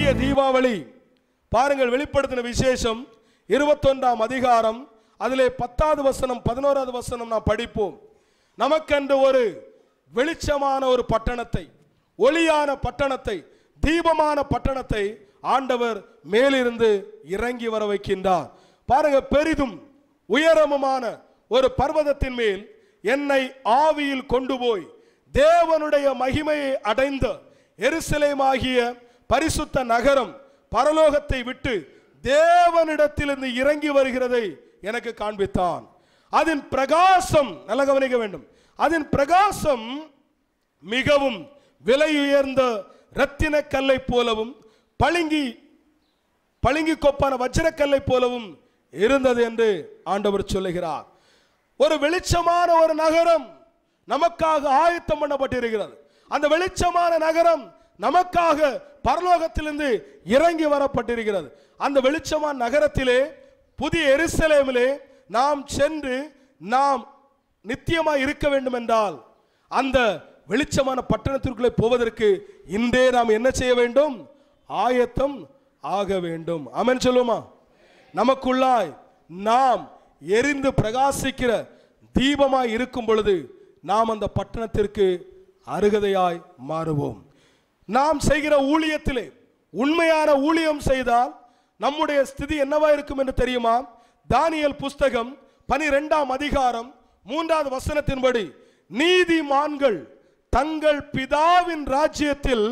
நித்திய தீபாவளி பாருங்கள் வெளிப்படுத்தின விசேஷம் இருபத்தொன்றாம் அதிகாரம் அதிலே பத்தாவது வசனம் பதினோராவது வசனம் நாம் படிப்போம் நமக்கென்று ஒரு வெளிச்சமான ஒரு பட்டணத்தை ஒளியான பட்டணத்தை தீபமான பட்டணத்தை ஆண்டவர் மேலிருந்து இறங்கி வர வைக்கின்றார் பாருங்க பெரிதும் உயரமுமான ஒரு பர்வதத்தின் மேல் என்னை ஆவியில் கொண்டு போய் தேவனுடைய மகிமையை அடைந்த எருசலேமாகிய பரிசுத்த நகரம் பரலோகத்தை விட்டு தேவனிடத்திலிருந்து இறங்கி வருகிறதை எனக்கு காண்பித்தான் அதன் பிரகாசம் நல்ல கவனிக்க வேண்டும் அதன் பிரகாசம் மிகவும் விலையுயர்ந்த ரத்தின கல்லை போலவும் பளிங்கி பளிங்கி கொப்பான வஜ்ரக்கல்லை போலவும் இருந்தது என்று ஆண்டவர் சொல்லுகிறார் ஒரு வெளிச்சமான ஒரு நகரம் நமக்காக ஆயத்தம் பண்ணப்பட்டிருக்கிறது அந்த வெளிச்சமான நகரம் நமக்காக பரலோகத்திலிருந்து இறங்கி வரப்பட்டிருக்கிறது அந்த வெளிச்சமான நகரத்திலே புதிய எருசலேமிலே நாம் சென்று நாம் நித்தியமாய் இருக்க வேண்டும் என்றால் அந்த வெளிச்சமான பட்டணத்திற்குள்ளே போவதற்கு இன்றே நாம் என்ன செய்ய வேண்டும் ஆயத்தம் ஆக வேண்டும் ஆமென் சொல்லுமா நமக்குள்ளாய் நாம் எரிந்து பிரகாசிக்கிற தீபமாய் இருக்கும் பொழுது நாம் அந்த பட்டணத்திற்கு அருகதையாய் மாறுவோம் நாம் செய்கிற ஊழியத்திலே உண்மையான ஊழியம் செய்தால் நம்முடைய ஸ்திதி என்னவா இருக்கும் என்று தெரியுமா தானியல் புஸ்தகம் பனிரெண்டாம் அதிகாரம் மூன்றாவது வசனத்தின்படி நீதிமான்கள் தங்கள் பிதாவின் ராஜ்யத்தில்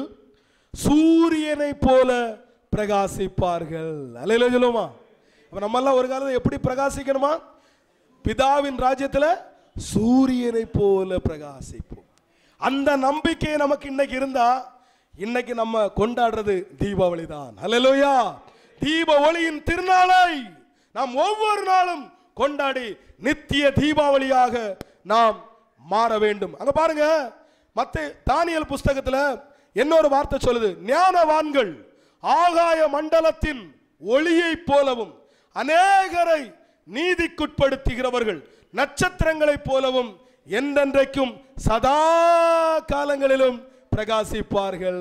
சூரியனை போல பிரகாசிப்பார்கள் அல்லையில சொல்லுமா அப்ப நம்ம எல்லாம் ஒரு காலத்துல எப்படி பிரகாசிக்கணுமா பிதாவின் ராஜ்யத்துல சூரியனை போல பிரகாசிப்போம் அந்த நம்பிக்கை நமக்கு இன்னைக்கு இருந்தா இன்னைக்கு நம்ம கொண்டாடுறது தீபாவளி தான் அல்லேலூயா தீப ஒளியின் திருநாளை நாம் ஒவ்வொரு நாளும் கொண்டாடி நித்திய தீபாவளியாக நாம் மாற வேண்டும் அங்க பாருங்க மத்த தானியல் புஸ்தகத்துல இன்னொரு வார்த்தை சொல்லுது ஞானவான்கள் ஆகாய மண்டலத்தின் ஒளியைப் போலவும் அநேகரை நீதிக்குட்படுத்துகிறவர்கள் நட்சத்திரங்களைப் போலவும் என்றென்றைக்கும் சதா காலங்களிலும் பிரகாசிப்பார்கள்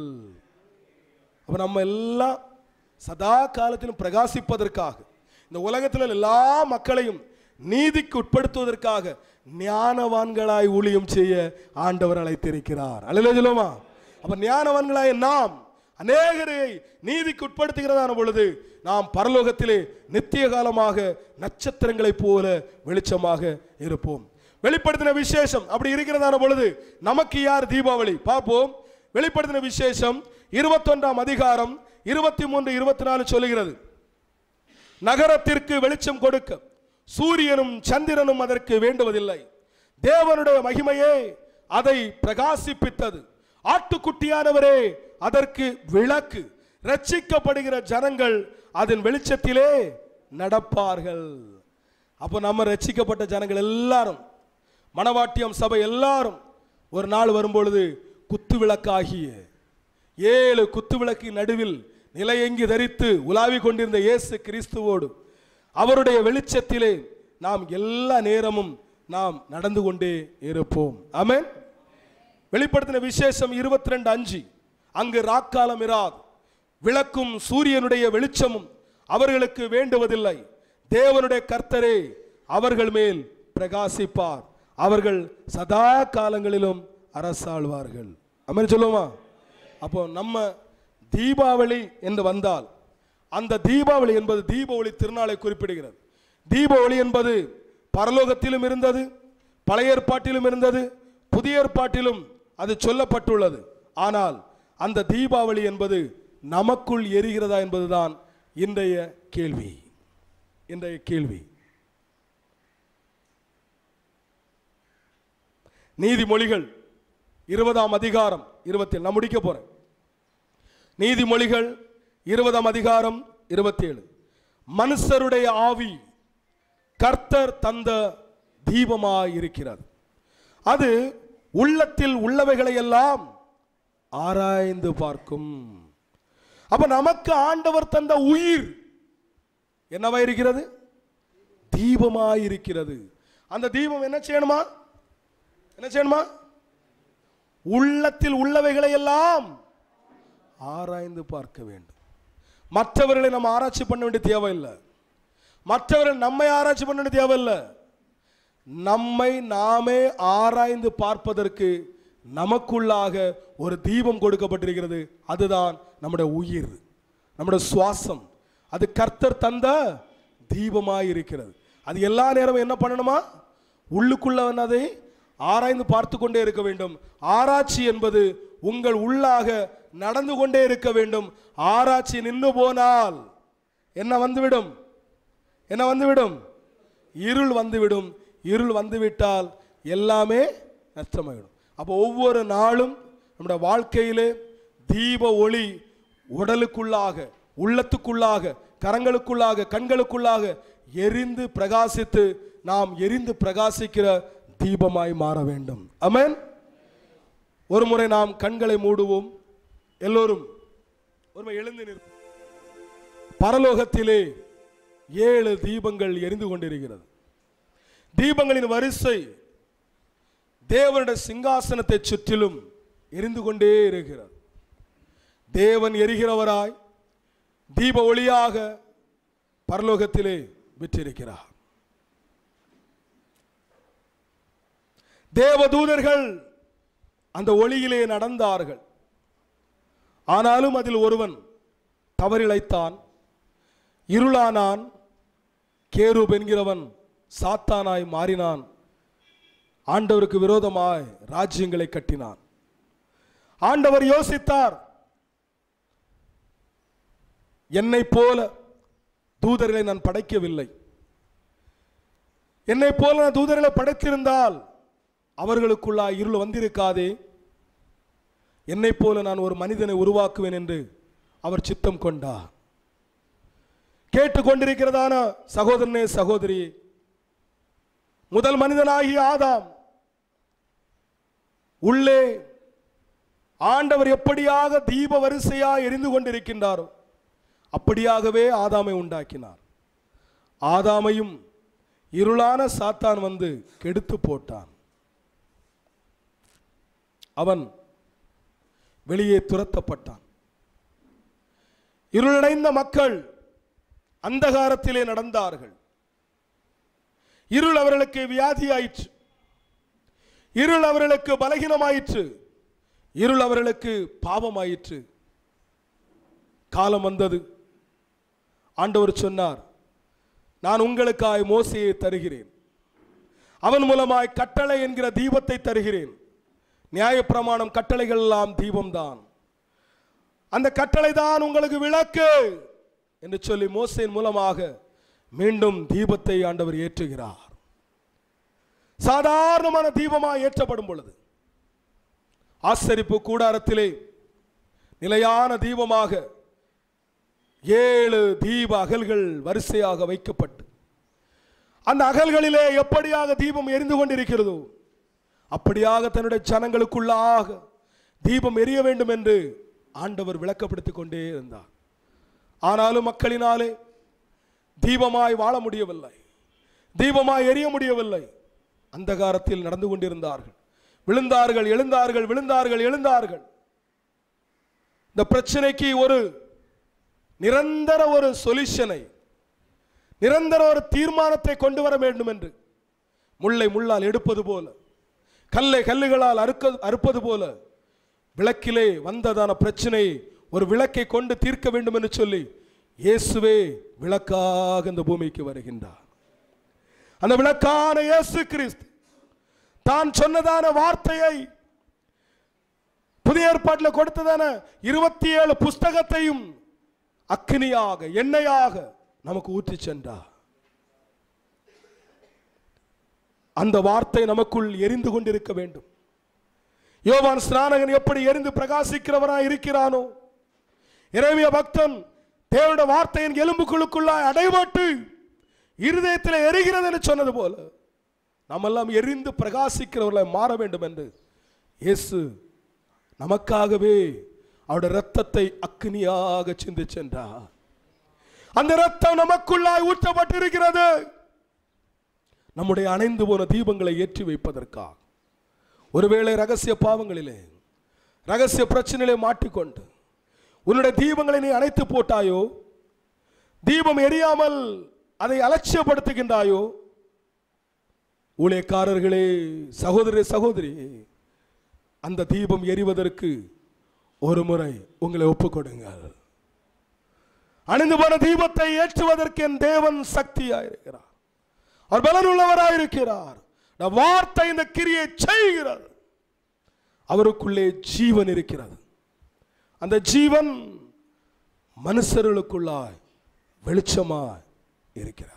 அப்ப நம்ம எல்லாம் சதா காலத்திலும் பிரகாசிப்பதற்காக இந்த உலகத்தில் எல்லா மக்களையும் நீதிக்கு உட்படுத்துவதற்காக ஞானவான்களாய் ஊழியம் செய்ய ஆண்டவர் அழைத்திருக்கிறார் அல்ல சொல்லுமா அப்ப ஞானவான்களாய் நாம் அநேகரை நீதிக்கு உட்படுத்துகிறதான பொழுது நாம் பரலோகத்திலே நித்திய காலமாக நட்சத்திரங்களைப் போல வெளிச்சமாக இருப்போம் வெளிப்படுத்தின விசேஷம் அப்படி இருக்கிறதான பொழுது நமக்கு யார் தீபாவளி பார்ப்போம் வெளிப்படுத்தின விசேஷம் இருபத்தொன்றாம் அதிகாரம் இருபத்தி மூன்று இருபத்தி நாலு சொல்லுகிறது நகரத்திற்கு வெளிச்சம் கொடுக்க சூரியனும் சந்திரனும் அதற்கு வேண்டுவதில்லை தேவனுடைய மகிமையே அதை பிரகாசிப்பித்தது ஆட்டுக்குட்டியானவரே அதற்கு விளக்கு ரட்சிக்கப்படுகிற ஜனங்கள் அதன் வெளிச்சத்திலே நடப்பார்கள் அப்போ நம்ம ரட்சிக்கப்பட்ட ஜனங்கள் எல்லாரும் மணவாட்டியம் சபை எல்லாரும் ஒரு நாள் வரும்பொழுது குத்து விளக்காகிய ஏழு குத்து விளக்கின் நடுவில் நிலையங்கி தரித்து உலாவிக் கொண்டிருந்த இயேசு கிறிஸ்துவோடு அவருடைய வெளிச்சத்திலே நாம் எல்லா நேரமும் நாம் நடந்து கொண்டே இருப்போம் ஆமென் வெளிப்படுத்தின விசேஷம் இருபத்தி ரெண்டு அஞ்சு அங்கு ராக்காலம் இராது விளக்கும் சூரியனுடைய வெளிச்சமும் அவர்களுக்கு வேண்டுவதில்லை தேவனுடைய கர்த்தரே அவர்கள் மேல் பிரகாசிப்பார் அவர்கள் சதா காலங்களிலும் அரசாழ்வார்கள் அமர் சொல்லுமா அப்போ நம்ம தீபாவளி என்று வந்தால் அந்த தீபாவளி என்பது தீப ஒளி திருநாளை குறிப்பிடுகிறது தீப ஒளி என்பது பரலோகத்திலும் இருந்தது பழைய ஏற்பாட்டிலும் இருந்தது புதிய ஏற்பாட்டிலும் அது சொல்லப்பட்டுள்ளது ஆனால் அந்த தீபாவளி என்பது நமக்குள் எரிகிறதா என்பதுதான் இன்றைய கேள்வி இன்றைய கேள்வி நீதிமொழிகள் இருபதாம் அதிகாரம் இருபத்தி நான் முடிக்க போறேன் நீதிமொழிகள் இருபதாம் அதிகாரம் இருபத்தேழு மனுஷருடைய ஆவி கர்த்தர் தந்த தீபமாய் இருக்கிறது அது உள்ளத்தில் உள்ளவைகளை எல்லாம் ஆராய்ந்து பார்க்கும் அப்ப நமக்கு ஆண்டவர் தந்த உயிர் என்னவா இருக்கிறது தீபமாய் இருக்கிறது அந்த தீபம் என்ன செய்யணுமா என்ன செய்யணுமா உள்ளத்தில் உள்ளவைகளை எல்லாம் ஆராய்ந்து பார்க்க வேண்டும் மற்றவர்களை நம்ம ஆராய்ச்சி பண்ண வேண்டிய தேவையில்லை மற்றவர்கள் நம்மை ஆராய்ச்சி பண்ண வேண்டிய தேவையில்லை நம்மை நாமே ஆராய்ந்து பார்ப்பதற்கு நமக்குள்ளாக ஒரு தீபம் கொடுக்கப்பட்டிருக்கிறது அதுதான் நம்முடைய உயிர் நம்முடைய சுவாசம் அது கர்த்தர் தந்த தீபமாய் இருக்கிறது அது எல்லா நேரமும் என்ன பண்ணணுமா உள்ளுக்குள்ள அதை ஆராய்ந்து பார்த்து கொண்டே இருக்க வேண்டும் ஆராய்ச்சி என்பது உங்கள் உள்ளாக நடந்து கொண்டே இருக்க வேண்டும் ஆராய்ச்சி நின்று போனால் என்ன வந்துவிடும் என்ன வந்துவிடும் இருள் வந்துவிடும் இருள் வந்துவிட்டால் எல்லாமே நஷ்டமாயிடும் அப்போ ஒவ்வொரு நாளும் நம்முடைய வாழ்க்கையிலே தீப ஒளி உடலுக்குள்ளாக உள்ளத்துக்குள்ளாக கரங்களுக்குள்ளாக கண்களுக்குள்ளாக எரிந்து பிரகாசித்து நாம் எரிந்து பிரகாசிக்கிற தீபமாய் மாற வேண்டும் அமேன் ஒரு முறை நாம் கண்களை மூடுவோம் எல்லோரும் ஒருமை எழுந்து நிற்போம் பரலோகத்திலே ஏழு தீபங்கள் எரிந்து கொண்டிருக்கிறது தீபங்களின் வரிசை தேவனுடைய சிங்காசனத்தை சுற்றிலும் எரிந்து கொண்டே இருக்கிறது தேவன் எரிகிறவராய் தீப ஒளியாக பரலோகத்திலே விற்றிருக்கிறார் தேவதூதர்கள் அந்த ஒளியிலே நடந்தார்கள் ஆனாலும் அதில் ஒருவன் தவறிழைத்தான் இருளானான் கேருப் என்கிறவன் சாத்தானாய் மாறினான் ஆண்டவருக்கு விரோதமாய் ராஜ்யங்களை கட்டினான் ஆண்டவர் யோசித்தார் என்னை போல தூதர்களை நான் படைக்கவில்லை என்னை போல நான் தூதர்களை படைத்திருந்தால் அவர்களுக்குள்ளா இருள் வந்திருக்காதே என்னை போல நான் ஒரு மனிதனை உருவாக்குவேன் என்று அவர் சித்தம் கொண்டார் கேட்டுக்கொண்டிருக்கிறதான சகோதரனே சகோதரி முதல் மனிதனாகிய ஆதாம் உள்ளே ஆண்டவர் எப்படியாக தீப வரிசையா எரிந்து கொண்டிருக்கின்றாரோ அப்படியாகவே ஆதாமை உண்டாக்கினார் ஆதாமையும் இருளான சாத்தான் வந்து கெடுத்து போட்டான் அவன் வெளியே துரத்தப்பட்டான் இருளடைந்த மக்கள் அந்தகாரத்திலே நடந்தார்கள் இருள் அவர்களுக்கு வியாதியாயிற்று இருள் அவர்களுக்கு பலகீனமாயிற்று இருள் அவர்களுக்கு பாவமாயிற்று காலம் வந்தது ஆண்டவர் சொன்னார் நான் உங்களுக்காய் மோசையை தருகிறேன் அவன் மூலமாய் கட்டளை என்கிற தீபத்தை தருகிறேன் நியாயப்பிரமாணம் கட்டளைகள் எல்லாம் தீபம்தான் அந்த கட்டளை தான் உங்களுக்கு விளக்கு என்று சொல்லி மோசையின் மூலமாக மீண்டும் தீபத்தை ஆண்டவர் ஏற்றுகிறார் சாதாரணமான தீபமாக ஏற்றப்படும் பொழுது ஆசரிப்பு கூடாரத்திலே நிலையான தீபமாக ஏழு தீப அகல்கள் வரிசையாக வைக்கப்பட்டு அந்த அகல்களிலே எப்படியாக தீபம் எரிந்து கொண்டிருக்கிறதோ அப்படியாக தன்னுடைய ஜனங்களுக்குள்ளாக தீபம் எரிய வேண்டும் என்று ஆண்டவர் விளக்கப்படுத்திக் கொண்டே இருந்தார் ஆனாலும் மக்களினாலே தீபமாய் வாழ முடியவில்லை தீபமாய் எரிய முடியவில்லை அந்தகாரத்தில் நடந்து கொண்டிருந்தார்கள் விழுந்தார்கள் எழுந்தார்கள் விழுந்தார்கள் எழுந்தார்கள் இந்த பிரச்சனைக்கு ஒரு நிரந்தர ஒரு சொல்யூஷனை நிரந்தர ஒரு தீர்மானத்தை கொண்டு வர வேண்டும் என்று முல்லை முள்ளால் எடுப்பது போல கல்லை கல்லுகளால் அறுக்க அறுப்பது போல விளக்கிலே வந்ததான பிரச்சனை ஒரு விளக்கை கொண்டு தீர்க்க வேண்டும் என்று சொல்லி இயேசுவே விளக்காக இந்த பூமிக்கு வருகின்றார் அந்த விளக்கான இயேசு கிறிஸ்து தான் சொன்னதான வார்த்தையை புதிய ஏற்பாட்டில் கொடுத்ததான இருபத்தி ஏழு புஸ்தகத்தையும் அக்கினியாக எண்ணெயாக நமக்கு ஊற்றி சென்றார் அந்த வார்த்தை நமக்குள் எரிந்து கொண்டிருக்க வேண்டும் யோவான் ஸ்நானகன் எப்படி எரிந்து பிரகாசிக்கிறவனாய் இருக்கிறானோ இறைவிய பக்தன் தேவனுடைய வார்த்தையின் எலும்புக்குழுக்குள்ளாய் அடைபட்டு இருதயத்தில் எரிகிறது என்று சொன்னது போல நம்மெல்லாம் எரிந்து பிரகாசிக்கிறவர்களாய் மாற வேண்டும் என்று இயேசு நமக்காகவே அவருடைய இரத்தத்தை அக்னியாக சிந்தி சென்றார் அந்த இரத்தம் நமக்குள்ளாய் ஊற்றப்பட்டிருக்கிறது நம்முடைய அணைந்து போன தீபங்களை ஏற்றி வைப்பதற்காக ஒருவேளை ரகசிய பாவங்களிலே ரகசிய பிரச்சனையிலே மாட்டிக்கொண்டு உன்னுடைய தீபங்களை நீ அணைத்து போட்டாயோ தீபம் எரியாமல் அதை அலட்சியப்படுத்துகின்றாயோ ஊழியக்காரர்களே சகோதரி சகோதரி அந்த தீபம் எரிவதற்கு ஒரு முறை உங்களை ஒப்புக்கொடுங்கள் அணிந்து போன தீபத்தை ஏற்றுவதற்கு என் தேவன் சக்தியாயிருக்கிறார் அவர் பலனுள்ளவராயிருக்கிறார் இந்த வார்த்தை இந்த கிரியை செய்கிறது அவருக்குள்ளே ஜீவன் இருக்கிறது அந்த ஜீவன் மனுஷர்களுக்குள்ளாய் வெளிச்சமாய் இருக்கிறது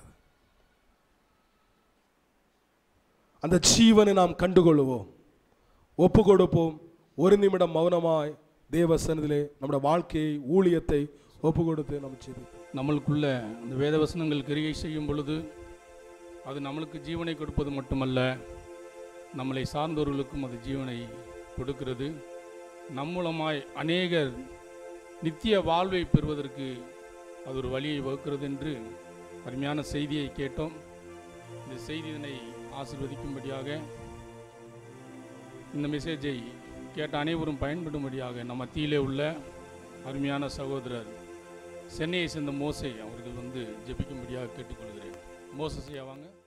அந்த ஜீவனை நாம் கண்டுகொள்ளுவோம் ஒப்பு கொடுப்போம் ஒரு நிமிடம் மௌனமாய் தேவ சன்னதிலே நம்முடைய வாழ்க்கையை ஊழியத்தை ஒப்பு கொடுத்து நம்ம செய்வோம் நம்மளுக்குள்ள அந்த வேதவசனங்கள் கிரியை செய்யும் பொழுது அது நம்மளுக்கு ஜீவனை கொடுப்பது மட்டுமல்ல நம்மளை சார்ந்தவர்களுக்கும் அது ஜீவனை கொடுக்கிறது நம் மூலமாய் அநேகர் நித்திய வாழ்வை பெறுவதற்கு அது ஒரு வழியை வகுக்கிறது என்று அருமையான செய்தியை கேட்டோம் இந்த செய்தியினை ஆசிர்வதிக்கும்படியாக இந்த மெசேஜை கேட்ட அனைவரும் பயன்படும்படியாக நம்ம மத்தியிலே உள்ள அருமையான சகோதரர் சென்னையை சேர்ந்த மோசை அவர்கள் வந்து ஜெபிக்கும்படியாக கேட்டுக்கொள்கிறேன் மோசஸையா வாங்க